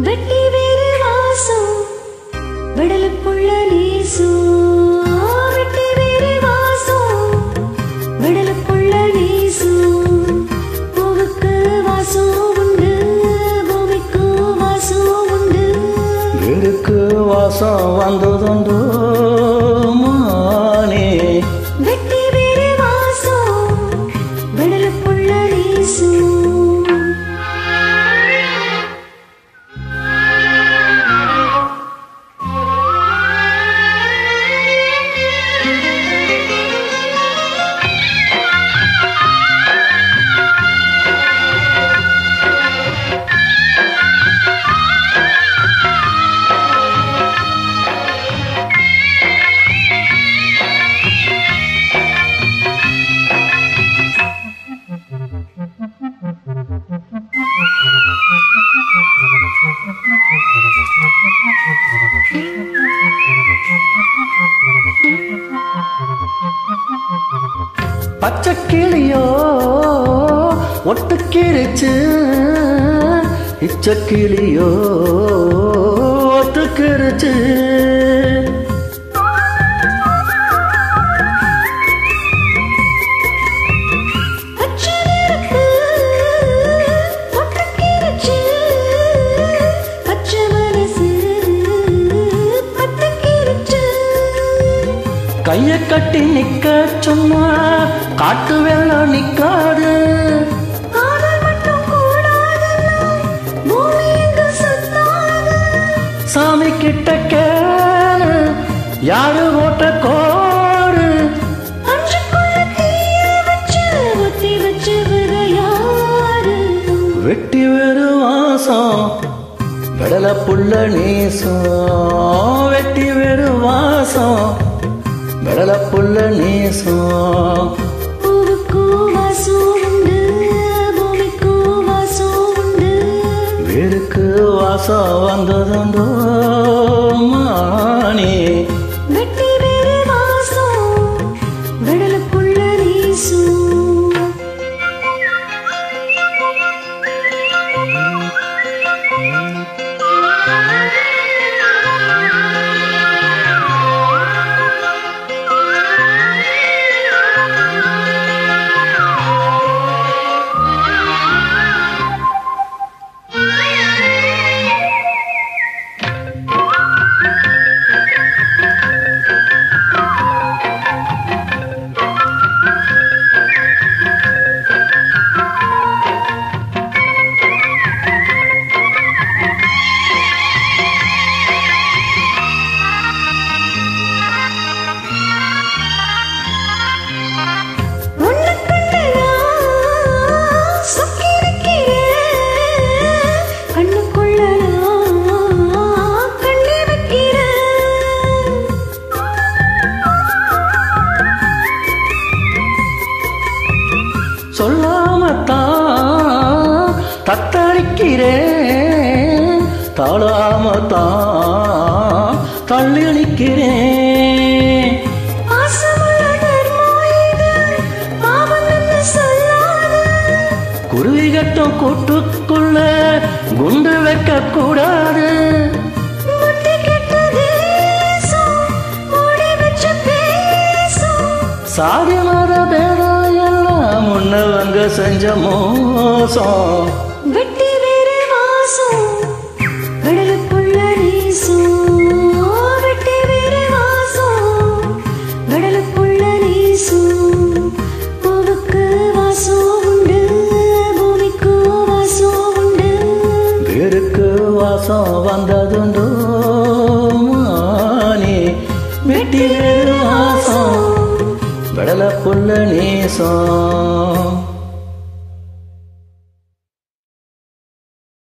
வெட்டி வேறு வாசம் விடலுக்குள்ள நீசு வெட்டி வேறு வாசம் விடலுக்குள்ள நீசு பூவுக்கு வாசம் உண்டு பூமிக்கு வாசம் உண்டு வீடுக்கு வாசம் வந்ததுண்டோ மானே வெட்டி வேறு வாசம் விடலுக்குள்ள நீசு பச்சை கிளியோ ஒட்டுக்கிருச்சு இச்ச கிளியோ ஒட்டுக்கிருச்சு அச்சனிருக்கு ஒட்டுக்கிருச்சு பச்சை மனசு பத்துக்கிருச்சு கைய கட்டி நிக்க சொன்னா காட்டு வெள்ளம் நிக்காது காதல் மட்டும் கூடாதுன்னா பூமி எங்கு சுத்தாது சாமி கிட்ட கேளு யாரு ஓட்ட கோடு அஞ்சுக்குள்ள தீய வச்சு ஒத்தி வச்சவங்க யாரு வெட்டி வெறு வாசம் விடல புள்ள நீசம் வெட்டி வெறு வாசம் விடல புள்ள நீசம் பூவுக்கு வாசம் உண்டு பூமிக்கு வாசம் உண்டு வீடுக்கு வாசம் வந்ததுண்டோ மானே வெட்டி வேறு வாசம் விடலுக்குள்ள நீசு உன்னை கண்டு நான் சொக்கிருக்கிறேன். கண்ணுக்குள்ள நான் கண்ணி வைக்கிறேன். சொல்லாமத்தான் தத்தளிக்கிறேன் தாழாமத்தான் தள்ளி நிற்கிறேன் பாசமுள்ள தர்மம் இது, பாவம் என்று சொல்லாது. குருவி கட்டும் கூட்டுக்குள்ள குண்டு வைக்க கூடாது புத்தி கெட்ட தேசம், மூடி வச்சு பேசும். சாதி மத பேதம் எல்லாம் முன்னவங்க செஞ்ச மோசம் வெட்டி வேறு வாசம் விடலுக்குள்ள நீசும் வெட்டி வேறு வாசம் விடலுக்குள்ள நீசும் பூவுக்கு வாசம் உண்டு பூமிக்கு வாசம் உண்டு வீடுக்கு வாசம் வந்ததுண்டோ மானே வெட்டி வேறு வாசம் விடல புள்ள நேசம்